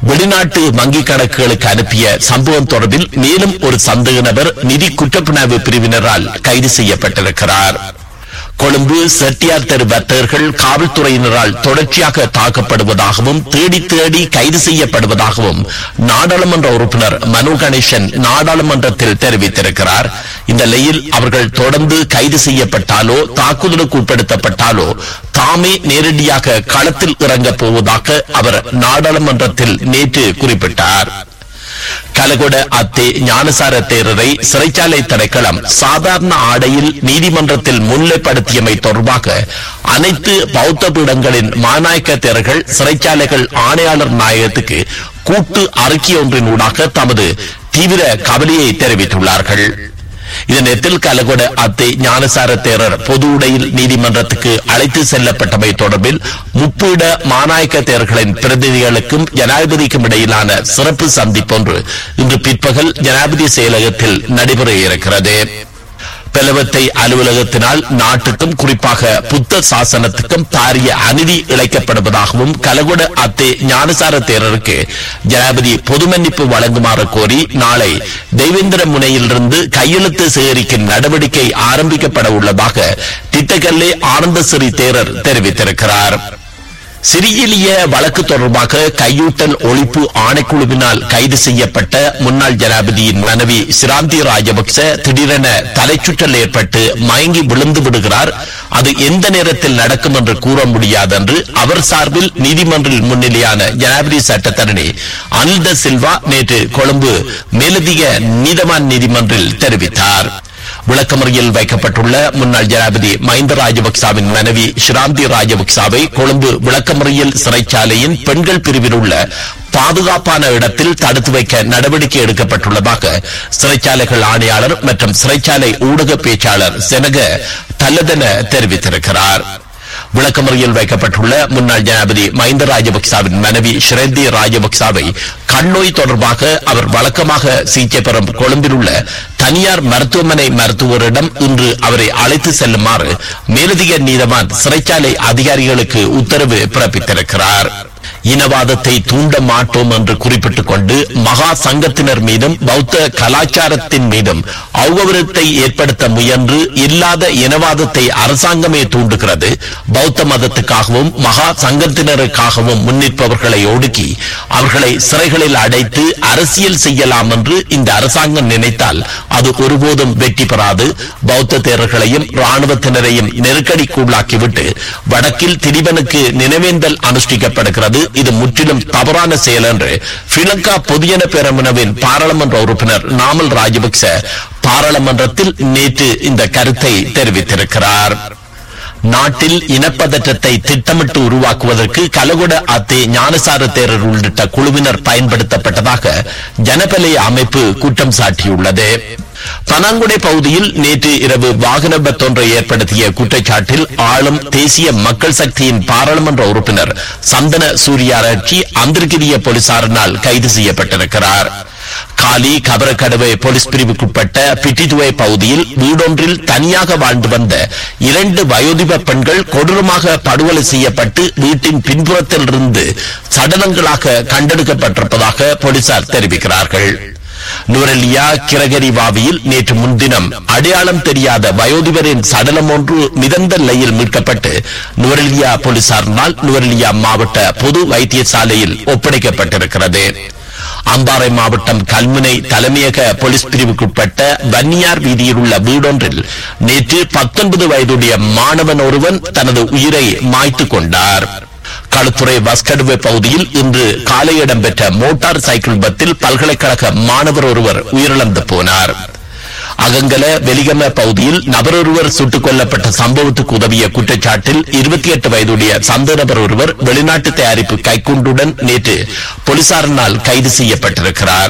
வெளிநாட்டு வங்கிக் கணக்குகளுக்கு அனுப்பிய சம்பவம் தொடர்பில் மேலும் ஒரு சந்தேக நபர் நிதி குற்றப்புணர்வு பிரிவினரால் கைது செய்யப்பட்டிருக்கிறார் கொழும்பு செட்டியார் தெரு வர்த்தகர்கள் காவல்துறையினரால் தொடர்ச்சியாக தாக்கப்படுவதாகவும் தேடி தேடி கைது செய்யப்படுவதாகவும் நாடாளுமன்ற உறுப்பினர் மனு கணேசன் நாடாளுமன்றத்தில் தெரிவித்திருக்கிறார் இந்த நிலையில் அவர்கள் தொடர்ந்து கைது செய்யப்பட்டாலோ தாக்குதலுக்கு உட்படுத்தப்பட்டாலோ தாமே நேரடியாக களத்தில் இறங்கப் போவதாக அவர் நாடாளுமன்றத்தில் நேற்று குறிப்பிட்டார் கலகொட அத்தே ஞானசார தேரரை சிறைச்சாலை திணைக்களம் சாதாரண ஆடையில் நீதிமன்றத்தில் முன்னிலைப்படுத்தியமை தொடர்பாக அனைத்து பௌத்த பீடங்களின் மாநாயக்க தேரர்கள் சிறைச்சாலைகள் ஆணையாளர் நாயகத்துக்கு கூட்டு அறிக்கை ஒன்றின் ஊடாக தமது தீவிர கவலையை தெரிவித்துள்ளார்கள் இதனத்தில் கலகொட அத்தை ஞானசார தேரர் பொது உடையில் நீதிமன்றத்துக்கு அழைத்து செல்லப்பட்டமை தொடர்பில் முப்பீட மாநாயக்க தேர்களின் பிரதிநிதிகளுக்கும் ஜனாதிபதிக்கும் இடையிலான சிறப்பு சந்திப்பொன்று இன்று பிற்பகல் ஜனாதிபதி செயலகத்தில் நடைபெற இருக்கிறது பெலவத்தை அலுவலகத்தினால் நாட்டுக்கும் குறிப்பாக புத்த சாசனத்துக்கும் பாரிய அநீதி இழைக்கப்படுவதாகவும் கலகுட அத்தே ஞானசார தேரருக்கு ஜனாதிபதி பொது மன்னிப்பு வழங்குமாறு கோரி நாளை தெய்வேந்திர முனையிலிருந்து கையெழுத்து சேகரிக்கும் நடவடிக்கை ஆரம்பிக்கப்பட உள்ளதாக திட்டக்கல்லே ஆனந்தசிறி தேரர் தெரிவித்திருக்கிறார் சிறியிலிய வழக்கு தொடர்பாக கையூட்டல் ஒழிப்பு ஆணைக்குழுவினால் கைது செய்யப்பட்ட முன்னாள் ஜனாதிபதியின் மனைவி சிராந்தி ராஜபக்ச திடீரென தலைச்சுற்றல் ஏற்பட்டு மயங்கி விழுந்து விடுகிறார் அது எந்த நேரத்தில் நடக்கும் என்று கூற முடியாது என்று அவர் சார்பில் நீதிமன்றில் முன்னிலையான ஜனாதிபதி சட்டத்தரணி அனில் த சில்வா நேற்று கொழும்பு மேலதிக நீதவான் நீதிமன்றில் தெரிவித்தார் விளக்கமறியல் வைக்கப்பட்டுள்ள முன்னாள் ஜனாதிபதி மஹிந்த ராஜபக்சாவின் மனைவி ஷிராந்தி ராஜபக்சாவை கொழும்பு விளக்கமறியல் சிறைச்சாலையின் பெண்கள் பிரிவில் உள்ள பாதுகாப்பான இடத்தில் தடுத்து வைக்க நடவடிக்கை எடுக்கப்பட்டுள்ளதாக சிறைச்சாலைகள் ஆணையாளர் மற்றும் சிறைச்சாலை ஊடக பேச்சாளர் செனக தல்லதென தெரிவித்திருக்கிறார் விளக்கமறியல் வைக்கப்பட்டுள்ள முன்னாள் ஜனாதிபதி மஹிந்த ராஜபக்சாவின் மனைவி ஷ்ரேந்தி ராஜபக்சாவை கண்ணோய் தொடர்பாக அவர் வழக்கமாக சிகிச்சை பெறும் கொழும்பில் உள்ள தனியார் மருத்துவமனை மருத்துவரிடம் இன்று அவரை அழைத்து செல்லுமாறு மேலதிக நீதவான் சிறைச்சாலை அதிகாரிகளுக்கு உத்தரவு பிறப்பித்திருக்கிறார் இனவாதத்தை தூண்ட மாட்டோம் என்று குறிப்பிட்டுக் கொண்டு மகா சங்கத்தினர் மீதும் பௌத்த கலாச்சாரத்தின் மீதும் அவ்வரத்தை ஏற்படுத்த முயன்று இல்லாத இனவாதத்தை அரசாங்கமே தூண்டுகிறது பௌத்த மதத்துக்காகவும் மகா சங்கத்தினருக்காகவும் முன்னிற்பவர்களை ஒடுக்கி அவர்களை சிறைகளில் அடைத்து அரசியல் செய்யலாம் என்று இந்த அரசாங்கம் நினைத்தால் அது ஒருபோதும் வெற்றி பெறாது பௌத்த தேரர்களையும் ராணுவத்தினரையும் நெருக்கடிக்குள்ளாக்கிவிட்டு வடக்கில் திரிவனுக்கு நினைவேந்தல் அனுஷ்டிக்கப்படுகிறது இது முற்றிலும் தவறான செயல் என்று ஸ்ரீலங்கா பொதுஜன பேரமுனவின் பாராளுமன்ற உறுப்பினர் நாமல் ராஜபக்ச பாராளுமன்றத்தில் நேற்று இந்த கருத்தை தெரிவித்திருக்கிறார் நாட்டில் இனப்பதற்றத்தை திட்டமிட்டு உருவாக்குவதற்கு கலகுட அத்தே ஞானசார தேரர் உள்ளிட்ட குழுவினர் பயன்படுத்தப்பட்டதாக ஜனபலய அமைப்பு குற்றம் சாட்டியுள்ளது பனாங்குடை பகுதியில் நேற்று இரவு வாகன விபத்தொன்றை ஏற்படுத்திய குற்றச்சாட்டில் ஆளும் தேசிய மக்கள் சக்தியின் பாராளுமன்ற உறுப்பினர் சந்தன சூரியாராட்சி அந்திர்கிரிய போலீசாரினால் கைது செய்யப்பட்டிருக்கிறார் காலி கபரக்கடவை போலீஸ் பிரிவுக்குட்பட்ட பிட்டிதுவை பகுதியில் வீடொன்றில் தனியாக வாழ்ந்து வந்த இரண்டு வயோதிப பெண்கள் கொடூரமாக படுகொலை செய்யப்பட்டு வீட்டின் பின்புறத்தில் இருந்து சடலங்களாக கண்டெடுக்கப்பட்டிருப்பதாக போலீசார் தெரிவிக்கிறார்கள் நுரலியா கிரகரி வாவியில் நேற்று முன்தினம் அடையாளம் தெரியாத வயோதிபரின் சடலம் ஒன்று மிதந்த நிலையில் மீட்கப்பட்டு நுரலியா போலீசாரினால் நுரலியா மாவட்ட பொது வைத்தியசாலையில் ஒப்படைக்கப்பட்டிருக்கிறது அம்பாறை மாவட்டம் கல்முனை தலைமையக போலீஸ் பிரிவுக்குட்பட்ட வன்னியார் வீதியில் உள்ள வீடொன்றில் நேற்று பத்தொன்பது வயதுடைய மாணவன் ஒருவன் தனது உயிரை மாய்த்துக் கொண்டார் களுத்துறை வஸ்கடுவை பகுதியில் இன்று காலை இடம்பெற்ற மோட்டார் சைக்கிள் விபத்தில் பல்கலைக்கழக மாணவர் ஒருவர் உயிரிழந்து போனார் அகங்கல வெலிகம பகுதியில் நபரொருவர் சுட்டுக் கொல்லப்பட்ட சம்பவத்துக்கு உதவிய குற்றச்சாட்டில் இருபத்தி எட்டு வயதுடைய சந்த நபர் ஒருவர் வெளிநாட்டு தயாரிப்பு கைக்குண்டுடன் நேற்று போலீசாரினால் கைது செய்யப்பட்டிருக்கிறார்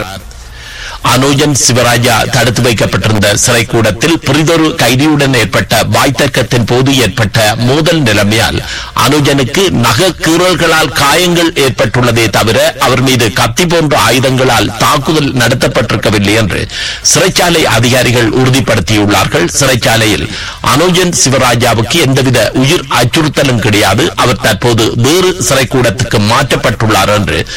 அனோஜன் சிவராஜா தடுத்து வைக்கப்பட்டிருந்த சிறை கூடத்தில் பிரிதொரு கைதியுடன் ஏற்பட்ட வாய்த்தர்க்கத்தின் போது ஏற்பட்ட மோதல் நிலைமையால் அனுஜனுக்கு நக கீறல்களால் காயங்கள் ஏற்பட்டுள்ளதே தவிர அவர் மீது கத்தி போன்ற ஆயுதங்களால் தாக்குதல் நடத்தப்பட்டிருக்கவில்லை என்று சிறைச்சாலை அதிகாரிகள் உறுதிப்படுத்தியுள்ளார்கள் சிறைச்சாலையில் அனுஜன் சிவராஜாவுக்கு எந்தவித உயிர் அச்சுறுத்தலும் கிடையாது அவர் தற்போது வேறு சிறைக்கூடத்துக்கு மாற்றப்பட்டுள்ளார் என்று